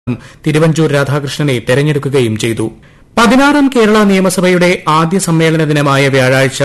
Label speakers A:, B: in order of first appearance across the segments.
A: തിരുവഞ്ചൂർ രാധാകൃഷ്ണനെ തെരഞ്ഞെടുക്കുകയും ചെയ്തു പതിനാറാം കേരള നിയമസഭയുടെ ആദ്യ സമ്മേളന ദിനമായ വ്യാഴാഴ്ച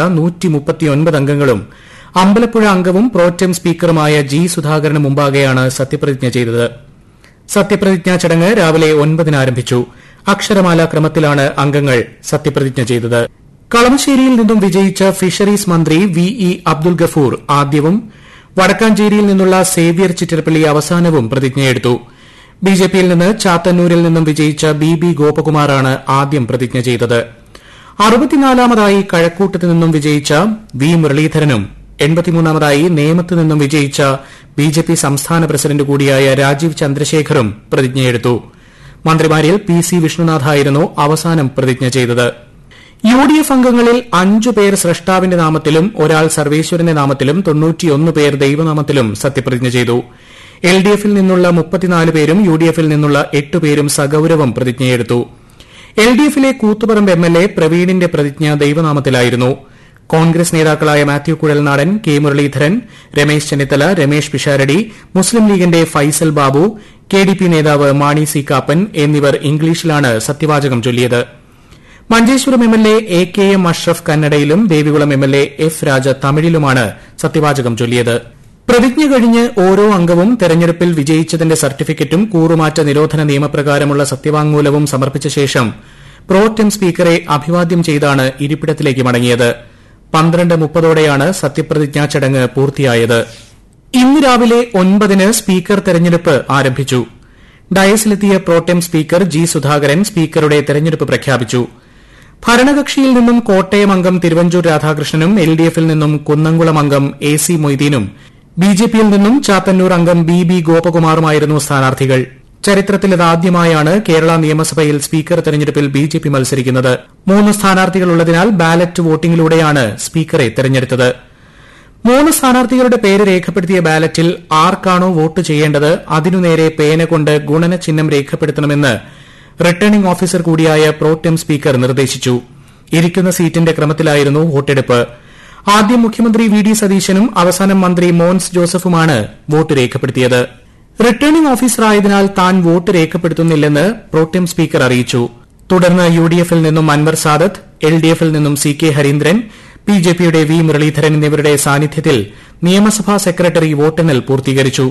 A: അംഗങ്ങളും അമ്പലപ്പുഴ അംഗവും പ്രോറ്റം സ്പീക്കറുമായ ജി സുധാകരന് മുമ്പാകെയാണ് സത്യപ്രതിജ്ഞ ചെയ്തത് സത്യപ്രതിജ്ഞാ ചടങ്ങ് രാവിലെ ഒൻപതിന് ആരംഭിച്ചു അക്ഷരമാല ക്രമത്തിലാണ് അംഗങ്ങൾ സത്യപ്രതിജ്ഞ ചെയ്തത് കളമശ്ശേരിയിൽ നിന്നും വിജയിച്ച ഫിഷറീസ് മന്ത്രി വി ഇ അബ്ദുൽ ഗഫൂർ ആദ്യവും വടക്കാഞ്ചേരിയിൽ നിന്നുള്ള സേവ്യർ ചിറ്റരപ്പള്ളി അവസാനവും പ്രതിജ്ഞയെടുത്തു ബിജെപിയിൽ നിന്ന് ചാത്തന്നൂരിൽ നിന്നും വിജയിച്ച ബി ബി ഗോപകുമാറാണ് ആദ്യം പ്രതിജ്ഞ ചെയ്തത് അറുപത്തിനാലാമതായി കഴക്കൂട്ടത്ത് നിന്നും വിജയിച്ച വി മുരളീധരനും എൺപത്തിമൂന്നാമതായി നേമത്ത് നിന്നും വിജയിച്ച ബിജെപി സംസ്ഥാന പ്രസിഡന്റ് കൂടിയായ രാജീവ് ചന്ദ്രശേഖറും പ്രതിജ്ഞയെടുത്തു മന്ത്രിമാരിൽ പി സി വിഷ്ണുനാഥായിരുന്നു അവസാനം പ്രതിജ്ഞ ചെയ്തത് യു ഡി എഫ് അംഗങ്ങളിൽ അഞ്ചു പേർ സ്രഷ്ടാവിന്റെ നാമത്തിലും ഒരാൾ സർവേശ്വരന്റെ നാമത്തിലും തൊണ്ണൂറ്റിയൊന്ന് പേർ ദൈവനാമത്തിലും സത്യപ്രതിജ്ഞ ചെയ്തു എൽ ഡി എഫിൽ നിന്നുള്ള മുപ്പത്തിനാല് പേരും യു ഡി എഫിൽ നിന്നുള്ള എട്ട് പേരും സഗൌരവം പ്രതിജ്ഞയെടുത്തു എൽ ഡി എഫിലെ കൂത്തുപറമ്പ് എം എൽ എ പ്രവീണിന്റെ പ്രതിജ്ഞ ദൈവനാമത്തിലായിരുന്നു കോൺഗ്രസ് നേതാക്കളായ Mathew Kuzhalnadan K Muraleedharan Ramesh Chennithala Ramesh Pisharody Muslim ലീഗിന്റെ Faisal Babu K D P നേതാവ് മാണി സി കാപ്പൻ എന്നിവർ ഇംഗ്ലീഷിലാണ് സത്യവാചകം ചൊല്ലിയത് Manjeshwaram M L A A K M Ashraf കന്നഡയിലും Devikulam M L A F Raja തമിഴിലുമാണ് സത്യവാചകം ചൊല്ലിയത് പ്രതിജ്ഞ കഴിഞ്ഞ് ഓരോ അംഗവും തെരഞ്ഞെടുപ്പിൽ വിജയിച്ചതിന്റെ സർട്ടിഫിക്കറ്റും കൂറുമാറ്റ നിരോധന നിയമപ്രകാരമുള്ള സത്യവാങ്മൂലവും സമർപ്പിച്ച ശേഷം പ്രോറ്റം സ്പീക്കറെ അഭിവാദ്യം ചെയ്താണ് ഇരിപ്പിടത്തിലേക്ക് മടങ്ങിയത് പന്ത്രണ്ട് മുപ്പതോടെയാണ് സത്യപ്രതിജ്ഞാ ചടങ്ങ് പൂർത്തിയായത് ഇന്ന് രാവിലെ ഒൻപതിന് സ്പീക്കർ തെരഞ്ഞെടുപ്പ് ആരംഭിച്ചു ഡയസിലെത്തിയ പ്രോട്ടം സ്പീക്കർ ജി സുധാകരൻ സ്പീക്കറുടെ തെരഞ്ഞെടുപ്പ് പ്രഖ്യാപിച്ചു ഭരണകക്ഷിയിൽ നിന്നും കോട്ടയം അംഗം തിരുവഞ്ചൂർ രാധാകൃഷ്ണനും എൽ ഡി എഫിൽ നിന്നും കുന്നംകുളം അംഗം എ സി മൊയ്തീനും ബി ജെ പിയിൽ നിന്നും ചാത്തന്നൂർ അംഗം ബി ബി ഗോപകുമാറുമായിരുന്നു സ്ഥാനാർത്ഥികൾ ചരിത്രത്തിലിതാദ്യമായാണ് കേരള നിയമസഭയിൽ സ്പീക്കർ തെരഞ്ഞെടുപ്പിൽ ബി ജെ പി മത്സരിക്കുന്നത് മൂന്ന് സ്ഥാനാർത്ഥികളുള്ളതിനാൽ ബാലറ്റ് വോട്ടിംഗിലൂടെയാണ് സ്പീക്കറെ തെരഞ്ഞെടുത്തത് മൂന്ന് സ്ഥാനാർത്ഥികളുടെ പേര് രേഖപ്പെടുത്തിയ ബാലറ്റിൽ ആർക്കാണോ വോട്ട് ചെയ്യേണ്ടത് അതിനുനേരെ പേന കൊണ്ട് ഗുണന ചിഹ്നം രേഖപ്പെടുത്തണമെന്ന് റിട്ടേണിംഗ് ഓഫീസർ കൂടിയായ പ്രോട്ടം സ്പീക്കർ നിർദ്ദേശിച്ചു ഇരിക്കുന്ന സീറ്റിന്റെ ക്രമത്തിലായിരുന്നു വോട്ടെടുപ്പ് ആദ്യം മുഖ്യമന്ത്രി വി ഡി സതീശനും അവസാനം മന്ത്രി മോൻസ് ജോസഫുമാണ് വോട്ട് രേഖപ്പെടുത്തിയത് റിട്ടേണിംഗ് ഓഫീസറായതിനാൽ താൻ വോട്ട് രേഖപ്പെടുത്തുന്നില്ലെന്ന് പ്രോട്ടം സ്പീക്കർ അറിയിച്ചു തുടർന്ന് യു ഡി എഫിൽ നിന്നും അൻവർ സാദത്ത് എൽ ഡി എഫിൽ നിന്നും C K Harindran B J പിയുടെ വി മുരളീധരൻ എന്നിവരുടെ സാന്നിധ്യത്തിൽ നിയമസഭാ സെക്രട്ടറി വോട്ടെണ്ണൽ പൂർത്തീകരിച്ചു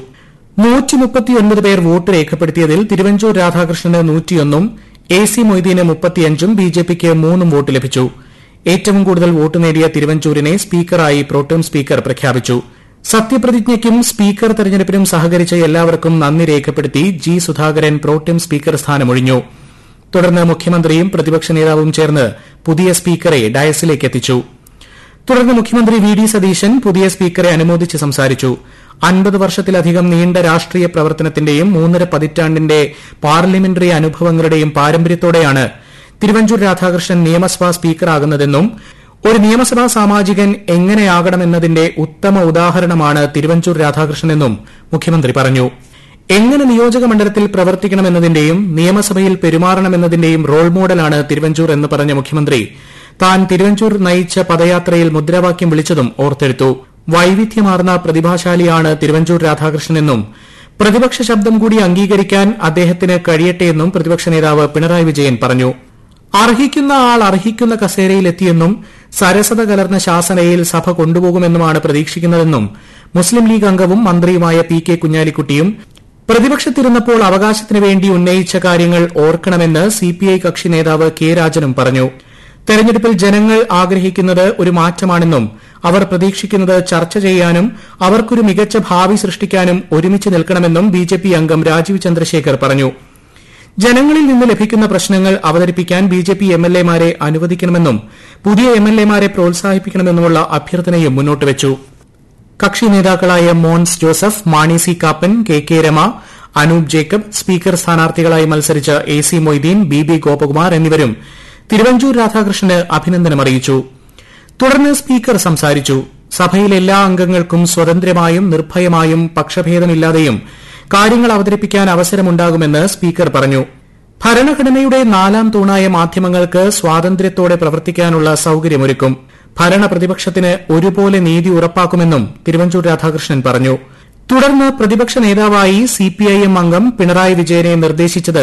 A: പേർ വോട്ട് രേഖപ്പെടുത്തിയതിൽ തിരുവഞ്ചൂർ രാധാകൃഷ്ണന് നൂറ്റിയൊന്നും എ സി മൊയ്തീന് മുപ്പത്തിയഞ്ചും ബി ജെ പിക്ക് മൂന്നും വോട്ട് ലഭിച്ചു ഏറ്റവും കൂടുതൽ വോട്ട് നേടിയ തിരുവഞ്ചൂരിനെ സ്പീക്കറായി പ്രോട്ടം സ്പീക്കർ പ്രഖ്യാപിച്ചു സത്യപ്രതിജ്ഞയ്ക്കും സ്പീക്കർ തെരഞ്ഞെടുപ്പിനും സഹകരിച്ച എല്ലാവർക്കും നന്ദി രേഖപ്പെടുത്തി ജി സുധാകരൻ പ്രോട്ടം സ്പീക്കർ സ്ഥാനമൊഴിഞ്ഞു തുടർന്ന് മുഖ്യമന്ത്രിയും പ്രതിപക്ഷ നേതാവും ചേർന്ന് പുതിയ സ്പീക്കറെ ഡയസിലേക്ക് എത്തിച്ചു തുടർന്ന് മുഖ്യമന്ത്രി വി ഡി സതീശൻ പുതിയ സ്പീക്കറെ അനുമോദിച്ച് സംസാരിച്ചു അൻപത് വർഷത്തിലധികം നീണ്ട രാഷ്ട്രീയ പ്രവർത്തനത്തിന്റെയും മൂന്നര പതിറ്റാണ്ടിന്റെ പാർലമെന്ററി അനുഭവങ്ങളുടെയും പാരമ്പര്യത്തോടെയാണ് തിരുവഞ്ചൂർ രാധാകൃഷ്ണൻ നിയമസഭാ സ്പീക്കറാകുന്നതെന്നും ഒരു നിയമസഭാ സാമാജികൻ എങ്ങനെയാകണമെന്നതിന്റെ ഉത്തമ ഉദാഹരണമാണ് തിരുവഞ്ചൂർ രാധാകൃഷ്ണനെന്നും മുഖ്യമന്ത്രി പറഞ്ഞു എങ്ങനെ നിയോജക മണ്ഡലത്തിൽ പ്രവർത്തിക്കണമെന്നതിന്റെയും നിയമസഭയിൽ പെരുമാറണമെന്നതിന്റെയും റോൾ മോഡലാണ് തിരുവഞ്ചൂർ എന്ന് പറഞ്ഞ മുഖ്യമന്ത്രി താൻ തിരുവഞ്ചൂർ നയിച്ച പദയാത്രയിൽ മുദ്രാവാക്യം വിളിച്ചതും ഓർത്തെടുത്തു വൈവിധ്യമാർന്ന പ്രതിഭാശാലിയാണ് തിരുവഞ്ചൂർ രാധാകൃഷ്ണനെന്നും പ്രതിപക്ഷ ശബ്ദം കൂടി അംഗീകരിക്കാൻ അദ്ദേഹത്തിന് കഴിയട്ടെയെന്നും പ്രതിപക്ഷ നേതാവ് പിണറായി വിജയൻ പറഞ്ഞു അർഹിക്കുന്ന ആൾ അർഹിക്കുന്ന കസേരയിലെത്തിയെന്നും സരസത കലർന്ന ശാസനയിൽ സഭ കൊണ്ടുപോകുമെന്നുമാണ് പ്രതീക്ഷിക്കുന്നതെന്നും മുസ്ലിം ലീഗ് അംഗവും മന്ത്രിയുമായ പി കെ കുഞ്ഞാലിക്കുട്ടിയും പ്രതിപക്ഷത്തിരുന്നപ്പോൾ അവകാശത്തിനു വേണ്ടി ഉന്നയിച്ച കാര്യങ്ങൾ ഓർക്കണമെന്ന് സിപിഐ കക്ഷി നേതാവ് കെ രാജനും പറഞ്ഞു തെരഞ്ഞെടുപ്പിൽ ജനങ്ങൾ ആഗ്രഹിക്കുന്നത് ഒരു മാറ്റമാണെന്നും അവർ പ്രതീക്ഷിക്കുന്നത് ചർച്ച ചെയ്യാനും അവർക്കൊരു മികച്ച ഭാവി സൃഷ്ടിക്കാനും ഒരുമിച്ച് നിൽക്കണമെന്നും ബിജെപി അംഗം രാജീവ് ചന്ദ്രശേഖർ പറഞ്ഞു ജനങ്ങളിൽ നിന്ന് ലഭിക്കുന്ന പ്രശ്നങ്ങൾ അവതരിപ്പിക്കാൻ ബിജെപി എംഎൽഎമാരെ അനുവദിക്കണമെന്നും പുതിയ എംഎൽഎമാരെ പ്രോത്സാഹിപ്പിക്കണമെന്നുമുള്ള അഭ്യർത്ഥനയും മുന്നോട്ട് വച്ചു കക്ഷി നേതാക്കളായ Mons Joseph Mani C Kappan K K Rema Anoop Jacob speaker സ്ഥാനാർത്ഥികളായി മത്സരിച്ച A C Moideen B B Gopakumar എന്നിവരും തിരുവഞ്ചൂർ രാധാകൃഷ്ണന് അഭിനന്ദനം അറിയിച്ചു തുടർന്ന് സ്പീക്കർ സംസാരിച്ചു സഭയിലെ എല്ലാ അംഗങ്ങൾക്കും സ്വതന്ത്രമായും നിർഭയമായും പക്ഷഭേദമില്ലാതെയും കാര്യങ്ങൾ അവതരിപ്പിക്കാൻ അവസരമുണ്ടാകുമെന്ന് സ്പീക്കർ പറഞ്ഞു ഭരണഘടനയുടെ നാലാം തൂണായ മാധ്യമങ്ങൾക്ക് സ്വാതന്ത്ര്യത്തോടെ പ്രവർത്തിക്കാനുള്ള സൌകര്യമൊരുക്കും ഭരണ പ്രതിപക്ഷത്തിന് ഒരുപോലെ നീതി ഉറപ്പാക്കുമെന്നും തിരുവഞ്ചൂർ രാധാകൃഷ്ണൻ പറഞ്ഞു തുടർന്ന് പ്രതിപക്ഷ നേതാവായി സിപിഐഎം അംഗം പിണറായി വിജയനെ നിർദ്ദേശിച്ചത്